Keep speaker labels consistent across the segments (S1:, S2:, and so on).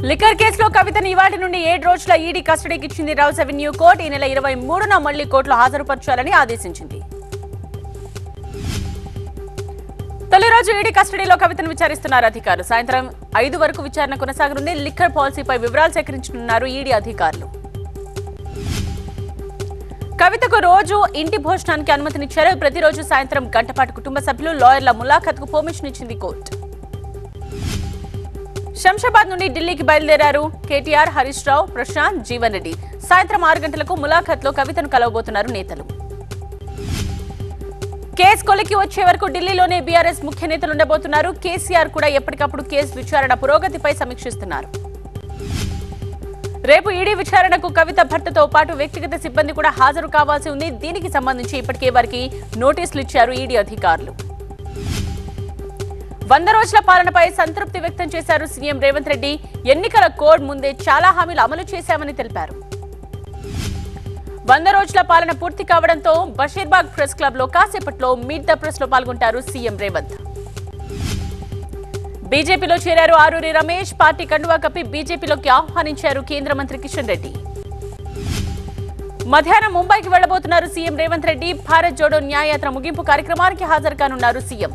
S1: liquor కేసులో కవితను ఇవాటి నుండి ఏడు రోజుల ఈడీ కస్టడీకి ఇచ్చింది రౌస్ అవెన్యూ కోర్టు ఈ నెల ఇరవై మూడున మళ్లీ కోర్టులో హాజరుపరచాలని ఆదేశించింది తొలి రోజు ఈడీ కస్టడీలో కవితను విచారిస్తున్నారు అధికారులు సాయంత్రం ఐదు వరకు విచారణ కొనసాగనుంది లిక్కర్ పాలసీపై వివరాలు సేకరించనున్నారు ఈడీ అధికారులు కవితకు రోజు ఇంటి భోజనానికి అనుమతినిచ్చారు ప్రతిరోజు సాయంత్రం గంటపాటు కుటుంబ సభ్యులు లాయర్ల ములాఖత్కు పర్మిషన్ ఇచ్చింది కోర్టు శంషాబాద్ నుండి ఢిల్లీకి బయలుదేరారు కేటీఆర్ హరీష్ రావు ప్రశాంత్ జీవన్ రెడ్డి సాయంత్రం ఆరు గంటలకు ములాఖత్లో కవితను కలవబోతున్నారు నేతలు కేసు కొలికి వచ్చే వరకు ఢిల్లీలోనే బీఆర్ఎస్ ముఖ్య నేతలు ఉండబోతున్నారు కేసీఆర్ కూడా ఎప్పటికప్పుడు కేసు విచారణ పురోగతిపై సమీక్షిస్తున్నారు రేపు ఈడీ విచారణకు కవిత భర్తతో పాటు వ్యక్తిగత సిబ్బంది కూడా హాజరు కావాల్సి ఉంది దీనికి సంబంధించి ఇప్పటికే వారికి నోటీసులు ఇచ్చారు ఈడీ అధికారులు వంద రోజుల పాలనపై సంతృప్తి వ్యక్తం చేశారు సీఎం రేవంత్ రెడ్డి ఎన్నికల కోడ్ ముందే చాలా హామీలు అమలు చేశామని తెలిపారు వంద రోజుల పాలన పూర్తి కావడంతో బషీర్బాగ్ ప్రెస్ క్లబ్ లో కాసేపట్లో మీట్ ద ప్రెస్ లో పాల్గొంటారు సీఎం రేవంత్ బీజేపీలో చేరారు ఆరూరి రమేష్ పార్టీ కండువా కప్పి బీజేపీలోకి ఆహ్వానించారు కేంద్ర మంత్రి కిషన్ రెడ్డి మధ్యాహ్నం ముంబైకి వెళ్లబోతున్నారు సీఎం రేవంత్ రెడ్డి భారత్ జోడో న్యాయయాత్ర ముగింపు కార్యక్రమానికి హాజరు కానున్నారు సీఎం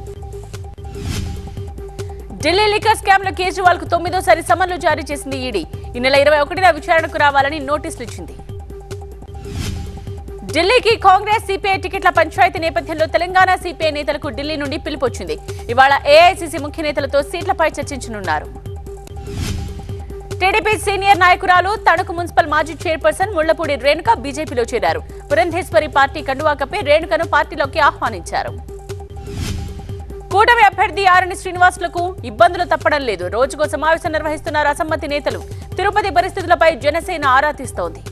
S1: ఢిల్లీ లిక్కర్ స్కామ్ లో కేజ్రీవాల్ కు తొమ్మిదోసారి సమన్లు జారీ చేసింది ఈడీ ఈ నెల ఇరవై ఒకటిన విచారణకు రావాలని నోటీసులు ఇచ్చింది ఢిల్లీకి కాంగ్రెస్ సిపిఐ టికెట్ల పంచాయతీ నేపథ్యంలో తెలంగాణ సిపిఐ నేతలకు ఢిల్లీ నుండి పిలుపొచ్చింది ఇవాళ ఏఐసిసి ముఖ్య నేతలతో సీట్లపై చర్చించనున్నారు టీడీపీ సీనియర్ నాయకురాలు తణుకు మున్సిపల్ మాజీ చైర్పర్సన్ ముళ్లపూడి రేణుక బీజేపీలో చేరారు పురంధేశ్వరి పార్టీ కండువా కప్పి రేణుకను పార్టీలోకి ఆహ్వానించారు కూటమి అభ్యర్థి ఆరణి శ్రీనివాసులకు ఇబ్బందులు తప్పడం లేదు రోజుకో సమావేశం నిర్వహిస్తున్నారు అసమ్మతి నేతలు తిరుపతి పరిస్థితులపై జనసేన ఆరా తీస్తోంది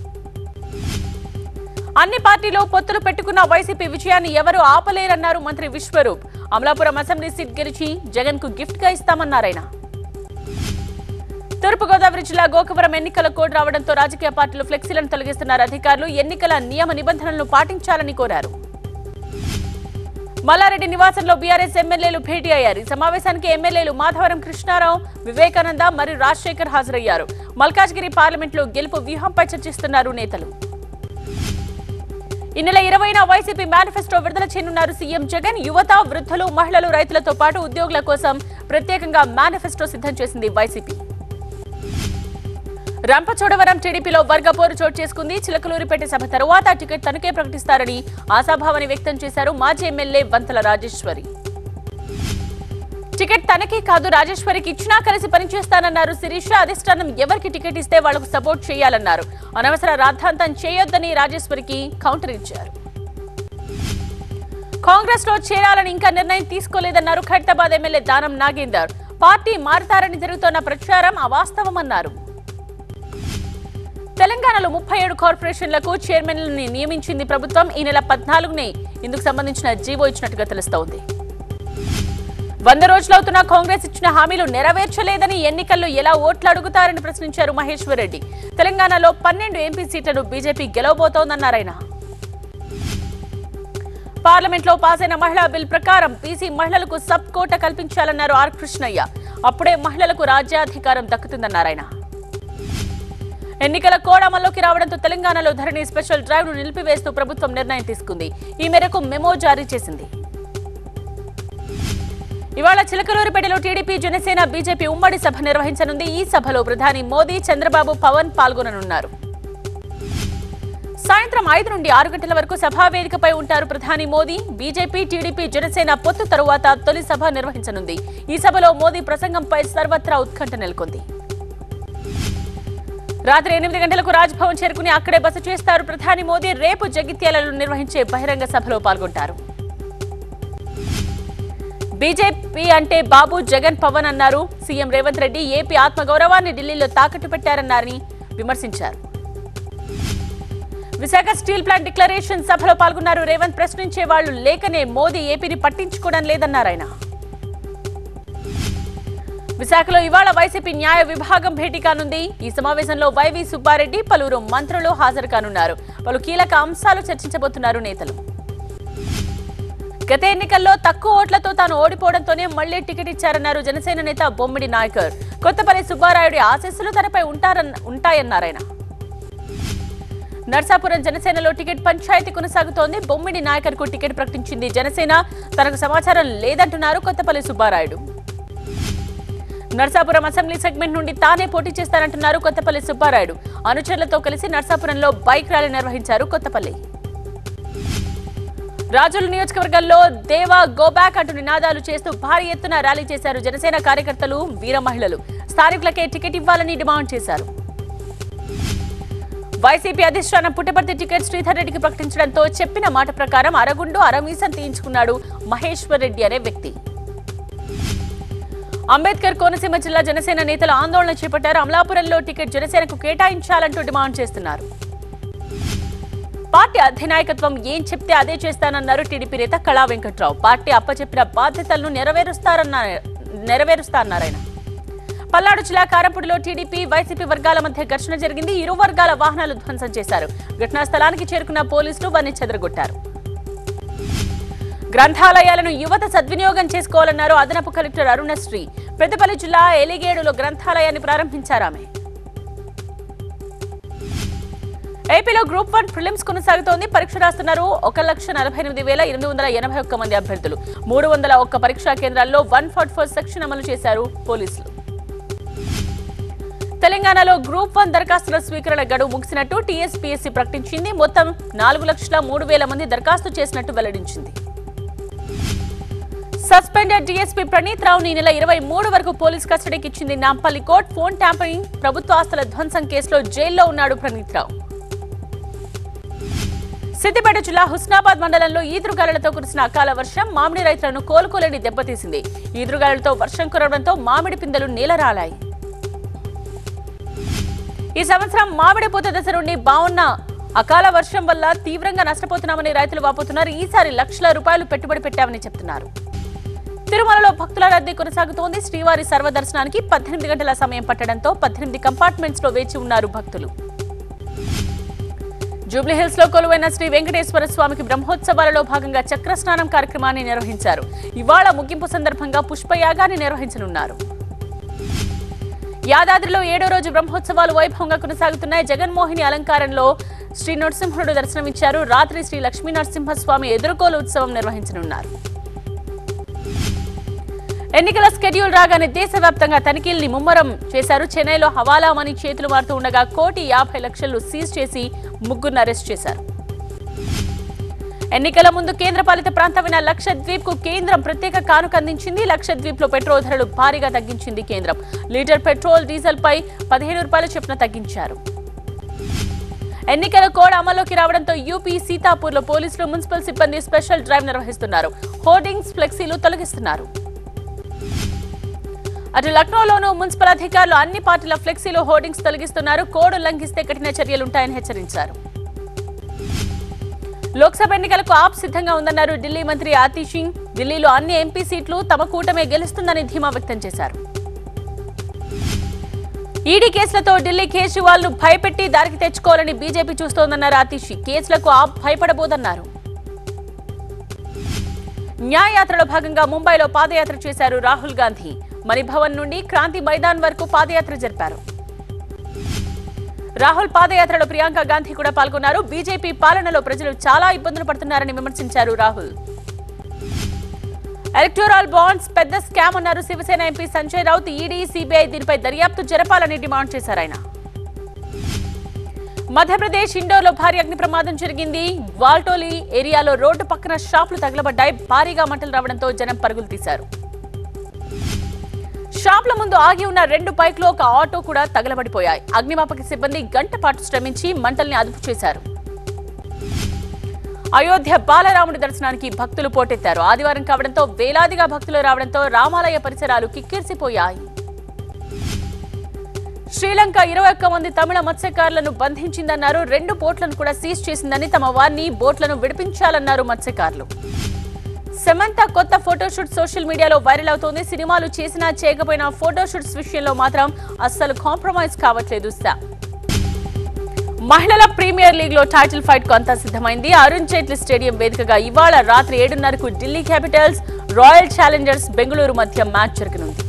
S1: అన్ని పార్టీలో పొత్తులు పెట్టుకున్న వైసీపీ విజయాన్ని ఎవరూ ఆపలేరన్నారు మంత్రి విశ్వరూప్ అమలాపురం అసెంబ్లీ సీట్ గెలిచి జగన్ కు గిఫ్ట్ గా ఇస్తామన్నారాయన తూర్పుగోదావరి జిల్లా గోకవరం ఎన్నికల కోడ్ రావడంతో రాజకీయ పార్టీలు ఫ్లెక్సీలను తొలగిస్తున్నారు అధికారులు ఎన్నికల నియమ నిబంధనలను పాటించాలని కోరారు మల్లారెడ్డి నివాసంలో బీఆర్ఎస్ ఎమ్మెల్యేలు భేటీ అయ్యారు ఈ సమావేశానికి ఎమ్మెల్యేలు మాధవరం కృష్ణారావు వివేకానంద మరియు రాజశేఖర్ హాజరయ్యారు మల్కాజ్గిరి పార్లమెంట్లో గెలుపు వ్యూహంపై చర్చిస్తున్నారు నేతలు ఈ నెల ఇరవైన వైసీపీ మేనిఫెస్టో విడుదల చేయనున్నారు సీఎం జగన్ యువత వృద్ధులు మహిళలు రైతులతో పాటు ఉద్యోగుల కోసం ప్రత్యేకంగా మేనిఫెస్టో సిద్ధం చేసింది వైసీపీ రంపచోడవరం టీడీపీలో వర్గ పోరు చోటు చేసుకుంది చిలకలూరిపేట సభ తరువాత టికెట్ తనకే ప్రకటిస్తారని ఆశాభావాన్ని వ్యక్తం చేశారు మాజీ ఎమ్మెల్యే వంతల రాజేశ్వరి టికెట్ తనకే కాదు రాజేశ్వరికి ఇచ్చినా కలిసి పనిచేస్తానన్నారు శిరీష అధిష్టానం ఎవరికి టికెట్ ఇస్తే వాళ్లకు సపోర్ట్ చేయాలన్నారు అనవసర రాద్ధాంతం చేయొద్దని రాజేశ్వరికి కౌంటర్ ఇచ్చారు కాంగ్రెస్ లో చేరాలని ఇంకా నిర్ణయం తీసుకోలేదన్నారు ఖైరతాబాద్ ఎమ్మెల్యే దానం నాగేందర్ పార్టీ మారతారని జరుగుతోన్న ప్రచారం అవాస్తవమన్నారు తెలంగాణలో ముప్పై ఏడు కార్పొరేషన్లకు చైర్మన్లని నియమించింది ప్రభుత్వం ఈ నెల పద్నాలుగునే ఇందుకు సంబంధించిన జీవో ఇచ్చినట్టుగా తెలుస్తోంది వంద రోజులవుతున్నా కాంగ్రెస్ ఇచ్చిన హామీలు నెరవేర్చలేదని ఎన్నికల్లో ఎలా ఓట్లు అడుగుతారని ప్రశ్నించారు మహేశ్వర్ రెడ్డి తెలంగాణలో పన్నెండు ఎంపీ సీట్లను బీజేపీ గెలవబోతోందన్నారాయన పార్లమెంట్లో పాస్ అయిన మహిళా బిల్ ప్రకారం బీసీ మహిళలకు సబ్ కోట కల్పించాలన్నారు ఆర్ కృష్ణయ్య అప్పుడే మహిళలకు రాజ్యాధికారం దక్కుతుందన్నారాయన ఎన్నికల కోడ్ అమల్లోకి రావడంతో తెలంగాణలో ధరణి స్పెషల్ డ్రైవ్ ను నిలిపివేస్తూ ప్రభుత్వం నిర్ణయం తీసుకుంది ఈ మేరకు మెమో జారీ చేసింది ఇవాళ చిలకలూరిపేటలో టీడీపీ జనసేన బీజేపీ ఉమ్మడి సభ నిర్వహించనుంది ఈ సభలో ప్రధాని మోదీ చంద్రబాబు పవన్ పాల్గొననున్నారు సాయంత్రం ఐదు నుండి ఆరు గంటల వరకు సభా వేదికపై ఉంటారు ప్రధాని మోదీ బీజేపీ టీడీపీ జనసేన పొత్తు తరువాత తొలి సభ నిర్వహించనుంది ఈ సభలో మోదీ ప్రసంగంపై సర్వత్రా ఉత్కంఠ నెలకొంది రాత్రి ఎనిమిది గంటలకు రాజ్భవన్ చేరుకుని అక్కడే బస చేస్తారు ప్రధాని మోదీ రేపు జగిత్యాలలో నిర్వహించే బహిరంగ సభలో పాల్గొంటారు బీజేపీ అంటే బాబు జగన్ పవన్ అన్నారు సీఎం రేవంత్ రెడ్డి ఏపీ ఆత్మగౌరవాన్ని ఢిల్లీలో తాకట్టు పెట్టారన్నారని విమర్శించారు విశాఖ స్టీల్ ప్లాంట్ డిక్లరేషన్ సభలో పాల్గొన్నారు రేవంత్ ప్రశ్నించే వాళ్లు లేకనే మోదీ ఏపీని పట్టించుకోవడం లేదన్నారు ఆయన విశాఖలో ఇవాళ వైసీపీ న్యాయ విభాగం భేటీ కానుంది ఈ సమావేశంలో వైవి సుబ్బారెడ్డి పలువురు మంత్రులు హాజరు కానున్నారు పలు కీలక అంశాలు చర్చించబోతున్నారు నేతలు గత ఎన్నికల్లో తక్కువ ఓట్లతో తాను ఓడిపోవడంతోనే మళ్లీ టికెట్ ఇచ్చారన్నారు జనసేన నేత బొమ్మిడి నాయకర్ కొత్తపల్లి సుబ్బారాయుడి ఆశీస్సులు తనపై ఉంటారన్న ఉంటాయన్నారాయన నర్సాపురం జనసేనలో టికెట్ పంచాయతీ కొనసాగుతోంది బొమ్మిడి నాయకర్కు టికెట్ ప్రకటించింది జనసేన తనకు సమాచారం లేదంటున్నారు కొత్తపల్లి సుబ్బారాయుడు నర్సాపురం అసెంబ్లీ సెగ్మెంట్ నుండి తానే పోటీ చేస్తానంటున్నారు కొత్తపల్లి సుబ్బారాయుడు అనుచరులతో కలిసి నర్సాపురంలో బైక్ ర్యాలీ నిర్వహించారు కొత్తపల్లి రాజుల నియోజకవర్గంలో దేవా గో బ్యాక్ అంటూ నినాదాలు చేస్తూ భారీ ఎత్తున ర్యాలీ చేశారు జనసేన కార్యకర్తలు వీర మహిళలు స్థానికులకే టికెట్ ఇవ్వాలని డిమాండ్ చేశారు వైసీపీ అధిష్టానం పుట్టపర్తి టికెట్ శ్రీధర్ రెడ్డికి ప్రకటించడంతో చెప్పిన మాట ప్రకారం అరగుండు అరమీసం తీయించుకున్నాడు మహేశ్వర్ రెడ్డి అనే వ్యక్తి అంబేద్కర్ కోనసీమ జిల్లా జనసేన నేతలు ఆందోళన చేపట్టారు అమలాపురంలో టికెట్ జనసేనకు కేటాయించాలంటూ డిమాండ్ చేస్తున్నారు పార్టీ అధినాయకత్వం ఏం చెప్తే అదే చేస్తానన్నారు టీడీపీ నేత కళా వెంకట్రావు పార్టీ అప్పచెప్పిన బాధ్యతలను నెరవేరుస్తారన్నారు నెరవేరుస్తారన్నారాయన పల్నాడు జిల్లా కారంపూడిలో టీడీపీ వైసీపీ వర్గాల మధ్య ఘర్షణ జరిగింది ఇరు వర్గాల వాహనాలు ధ్వంసం చేశారు ఘటనా స్థలానికి చేరుకున్న పోలీసులు వారిని చెదరగొట్టారు గ్రంథాలయాలను యువత సద్వినియోగం చేసుకోవాలన్నారు అదనపు కలెక్టర్ అరుణశ్రీ పెద్దపల్లి జిల్లా ఎలిగేడులో గ్రంథాలయాన్ని ప్రారంభించారు ఆమె ఏపీలో గ్రూప్ వన్ ప్రిలిమ్స్ కొనసాగుతోంది పరీక్ష రాస్తున్నారు ఒక లక్ష నలభై ఎనిమిది వేల ఎనిమిది వందల ఎనభై ఒక్క మంది అభ్యర్థులు మూడు వందల ఒక్క పరీక్షా కేంద్రాల్లో వన్ ఫార్టీ ఫోర్ సెక్షన్ అమలు చేశారు పోలీసులు తెలంగాణలో గ్రూప్ వన్ దరఖాస్తుల స్వీకరణ గడువు ముగిసినట్టు టీఎస్పీఎస్సీ ప్రకటించింది మొత్తం నాలుగు లక్షల మూడు వేల మంది దరఖాస్తు చేసినట్టు వెల్లడించింది సస్పెండెడ్ డీఎస్పీ ప్రణీత్ రావుని నెల ఇరవై మూడు వరకు పోలీస్ కస్టడీకి ఇచ్చింది నాంపల్లి కోర్టు ఫోన్ ట్యాంపరింగ్ ప్రభుత్వ ఆస్తుల ధ్వంసం కేసులో జైల్లో ఉన్నాడు ప్రణీత్ రావు సిద్దిపేట జిల్లా హుస్నాబాద్ మండలంలో ఈదురుగాలులతో కురిసిన అకాల వర్షం మామిడి రైతులను కోలుకోలేని దెబ్బతీసింది ఈదురుగాలులతో వర్షం కురవడంతో మామిడి పిందెలు నేలరాలాయి ఈ సంవత్సరం మామిడి పూత దశ నుండి బాగున్న అకాల వర్షం వల్ల తీవ్రంగా నష్టపోతున్నామని రైతులు వాపోతున్నారు ఈసారి లక్షల రూపాయలు పెట్టుబడి పెట్టామని చెప్తున్నారు తిరుమలలో భక్తుల రద్దీ కొనసాగుతోంది శ్రీవారి సర్వదర్శనానికి పద్దెనిమిది గంటల సమయం పట్టడంతో పద్దెనిమిది కంపార్ట్మెంట్స్ లో వేచి ఉన్నారు భక్తులు జూబ్లీహిల్స్ లో కొలువైన శ్రీ వెంకటేశ్వర స్వామికి బ్రహ్మోత్సవాలలో భాగంగా చక్ర స్నానం కార్యక్రమాన్ని నిర్వహించారు ఇవాళ ముగింపు సందర్భంగా పుష్పయాగాన్ని నిర్వహించనున్నారు యాదాద్రిలో ఏడో రోజు బ్రహ్మోత్సవాలు వైభవంగా కొనసాగుతున్నాయి జగన్మోహిని అలంకారంలో శ్రీ నరసింహుడు దర్శనమిచ్చారు రాత్రి శ్రీ లక్ష్మీ నరసింహస్వామి ఎదుర్కోలు ఉత్సవం నిర్వహించనున్నారు ఎన్నికల స్కెడ్యూల్ రాగానే దేశవ్యాప్తంగా తనిఖీల్ని ముమ్మరం చేశారు చెన్నైలో హవాలా మనీ చేతులు మారుతూ ఉండగా కోటి యాభై లక్షలు సీజ్ చేసి ముగ్గురిని అరెస్ట్ చేశారు ఎన్నికల ముందు కేంద్ర పాలిత ప్రాంతమైన లక్షద్వీప్ కు కేంద్రం ప్రత్యేక కానుక అందించింది లక్షద్వీప్ లో పెట్రోల్ ధరలు భారీగా తగ్గించింది కేంద్రం లీటర్ పెట్రోల్ డీజిల్ పై పదిహేను రూపాయల చొప్పున తగ్గించారు ఎన్నికల కోడ్ అమల్లోకి రావడంతో యూపీ సీతాపూర్ లో పోలీసులు మున్సిపల్ సిబ్బంది స్పెషల్ డ్రైవ్ నిర్వహిస్తున్నారు హోర్డింగ్స్ ఫ్లెక్సీలు తొలగిస్తున్నారు అటు లక్నోలోనూ మున్సిపల్ అధికారులు అన్ని పార్టీల ఫ్లెక్సీలు హోర్డింగ్స్ తొలగిస్తున్నారు కోడ్ ఉల్లంఘిస్తే కఠిన చర్యలుంటాయని హెచ్చరించారు లోక్సభ ఎన్నికలకు ఆప్ సిద్ధంగా ఉందన్నారు ఢిల్లీ మంత్రి ఆతి సింగ్ ఢిల్లీలో అన్ని ఎంపీ సీట్లు తమ కూటమే గెలుస్తుందని ధీమా వ్యక్తం చేశారు ఈడీ కేసులతో ఢిల్లీ కేజ్రీవాల్ ను భయపెట్టి దారికి తెచ్చుకోవాలని బీజేపీ చూస్తోందన్నారు ఆతిషి కేసులకు ఆప్ భయపడబోదన్నారు న్యాయయాత్రలో భాగంగా ముంబైలో పాదయాత్ర చేశారు రాహుల్ గాంధీ మణిభవన్ నుండి క్రాంతి మైదాన్ వరకు పాదయాత్ర జరిపారు రాహుల్ పాదయాత్రలో ప్రియాంక గాంధీ కూడా పాల్గొన్నారు బీజేపీ పాలనలో ప్రజలు చాలా ఇబ్బందులు పడుతున్నారని విమర్శించారు రాహుల్ ఎలక్టోరల్ బాండ్స్ పెద్ద స్కామ్ అన్నారు Shiv Sena MP Sanjay Raut ED CBI దీనిపై దర్యాప్తు జరపాలని డిమాండ్ చేశారు ఆయన మధ్యప్రదేశ్ ఇండోర్లో భారీ అగ్ని ప్రమాదం జరిగింది వాల్టోలి ఏరియాలో రోడ్డు పక్కన షాపులు తగలబడ్డాయి భారీగా మంటలు రావడంతో జనం పరుగులు తీశారు షాప్ల ముందు ఆగి ఉన్న రెండు బైక్లు ఒక ఆటో కూడా తగలబడిపోయాయి అగ్నిమాపక సిబ్బంది గంట పాటు శ్రమించి మంటల్ని అదుపు చేశారు అయోధ్య బాలరాముడి దర్శనానికి భక్తులు పోటెత్తారు ఆదివారం కావడంతో వేలాదిగా భక్తులు రావడంతో రామాలయ పరిసరాలు కిక్కిరిసిపోయాయి శ్రీలంక ఇరవై ఒక్క మంది తమిళ మత్స్యకారులను బంధించిందన్నారు రెండు బోట్లను కూడా సీజ్ చేసిందని తమ వారిని బోట్లను విడిపించాలన్నారు మత్స్యకారులు సమంత కొత్త ఫోటోషూట్ సోషల్ మీడియాలో వైరల్ అవుతోంది సినిమాలు చేసినా చేయకపోయినా ఫోటోషూట్స్ విషయంలో మాత్రం అస్సలు కాంప్రమైజ్ కావట్లేదు సా మహిళల ప్రీమియర్ లీగ్ లో టైటిల్ ఫైట్ కు అంతా సిద్ధమైంది అరుణ్ జైట్లీ స్టేడియం వేదికగా ఇవాళ రాత్రి ఏడున్నరకు Delhi capitals royal challengers Bengaluru మధ్య మ్యాచ్ జరగనుంది